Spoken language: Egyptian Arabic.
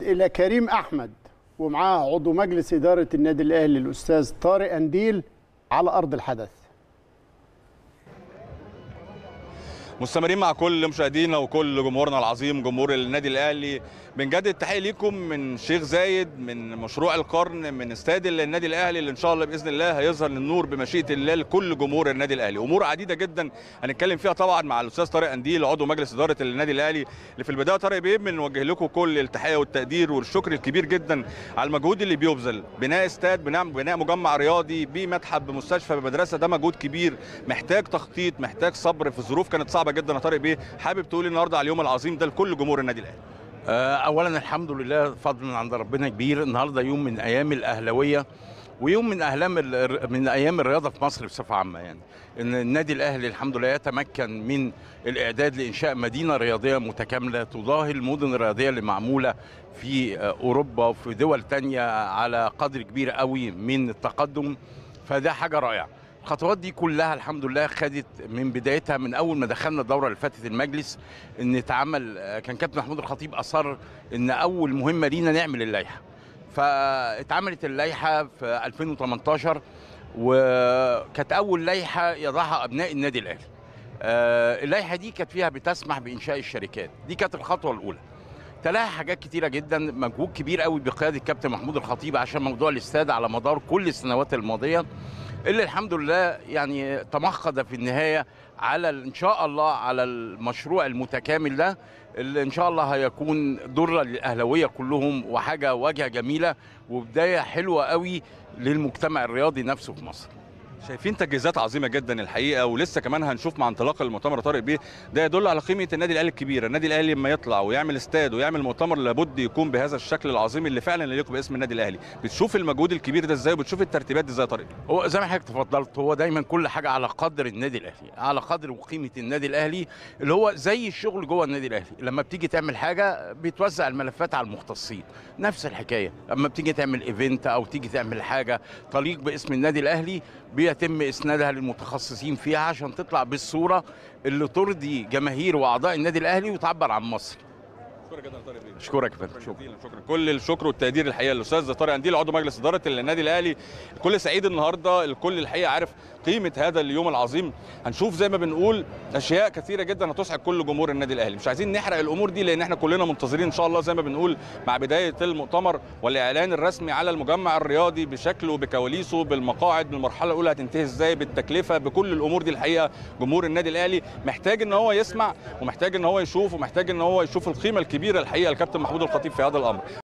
الى كريم احمد ومعاه عضو مجلس اداره النادي الاهلي الاستاذ طارق انديل على ارض الحدث مستمرين مع كل مشاهدينا وكل جمهورنا العظيم جمهور النادي الاهلي بنجدد التحيه ليكم من شيخ زايد من مشروع القرن من استاد النادي الاهلي اللي ان شاء الله باذن الله هيظهر للنور بمشيئه الله لكل جمهور النادي الاهلي امور عديده جدا هنتكلم فيها طبعا مع الاستاذ طارق انديل عضو مجلس اداره النادي الاهلي اللي في البدايه طارق بيه بنوجه لكم كل التحيه والتقدير والشكر الكبير جدا على المجهود اللي بيبذل بناء استاد بناء بناء مجمع رياضي بمتحف بمستشفى بمدرسه ده مجهود كبير محتاج تخطيط محتاج صبر في الظروف كانت صعبه جدا يا طارق بيه حابب تقول النهارده على اليوم العظيم ده لكل جمهور النادي الاهلي اولا الحمد لله فضل من عند ربنا كبير النهارده يوم من ايام الاهلاويه ويوم من اهلام من ايام الرياضه في مصر بصفه عامه يعني ان النادي الاهلي الحمد لله يتمكن من الاعداد لانشاء مدينه رياضيه متكامله تضاهي المدن الرياضيه اللي معموله في اوروبا وفي دول تانية على قدر كبير قوي من التقدم فده حاجه رائعه الخطوات دي كلها الحمد لله خدت من بدايتها من اول ما دخلنا الدوره اللي فاتت المجلس ان اتعمل كان كابتن محمود الخطيب اصر ان اول مهمه لينا نعمل اللائحه فاتعملت اللائحه في 2018 وكانت اول لائحه يضعها ابناء النادي الاهلي اللائحه دي كانت فيها بتسمح بانشاء الشركات دي كانت الخطوه الاولى تلاها حاجات كتيره جدا مجهود كبير قوي بقياده الكابتن محمود الخطيب عشان موضوع الاستاد على مدار كل السنوات الماضيه اللي الحمد لله يعني تمخض في النهايه على ان شاء الله على المشروع المتكامل ده اللي ان شاء الله هيكون ضره للاهلاويه كلهم وحاجه واجهه جميله وبدايه حلوه قوي للمجتمع الرياضي نفسه في مصر شايفين تجهيزات عظيمه جدا الحقيقه ولسه كمان هنشوف مع انطلاق المؤتمر طارق بيه ده يدل على قيمه النادي الاهلي الكبيره النادي الاهلي لما يطلع ويعمل استاد ويعمل مؤتمر لابد يكون بهذا الشكل العظيم اللي فعلا يليق باسم النادي الاهلي بتشوف المجهود الكبير ده ازاي وبتشوف الترتيبات دي ازاي يا طارق هو زي ما حضرتك تفضلت هو دايما كل حاجه على قدر النادي الاهلي على قدر وقيمه النادي الاهلي اللي هو زي الشغل جوه النادي الاهلي لما بتيجي تعمل حاجه بيتوزع الملفات على المختصين نفس الحكايه اما بتيجي تعمل ايفنت او تيجي تعمل حاجه تليق باسم النادي الاهلي بيتم اسنادها للمتخصصين فيها عشان تطلع بالصوره اللي ترضي جماهير واعضاء النادي الاهلي وتعبر عن مصر شكرا جدا طارق بيه اشكرك يا فندم شكرا شكرا كل الشكر والتقدير الحقيقه للاستاذ طارق انديل عضو مجلس اداره النادي الاهلي الكل سعيد النهارده الكل الحقيقه عارف قيمه هذا اليوم العظيم هنشوف زي ما بنقول اشياء كثيره جدا هتسعد كل جمهور النادي الاهلي مش عايزين نحرق الامور دي لان احنا كلنا منتظرين ان شاء الله زي ما بنقول مع بدايه المؤتمر والاعلان الرسمي على المجمع الرياضي بشكله بكواليسه بالمقاعد بالمرحله الاولى هتنتهي ازاي بالتكلفه بكل الامور دي الحقيقه جمهور النادي الاهلي محتاج ان هو يسمع ومحتاج ان هو يشوف ومحتاج ان هو يشوف القيمه الكبيره الحقيقه الكابتن محمود الخطيب في هذا الامر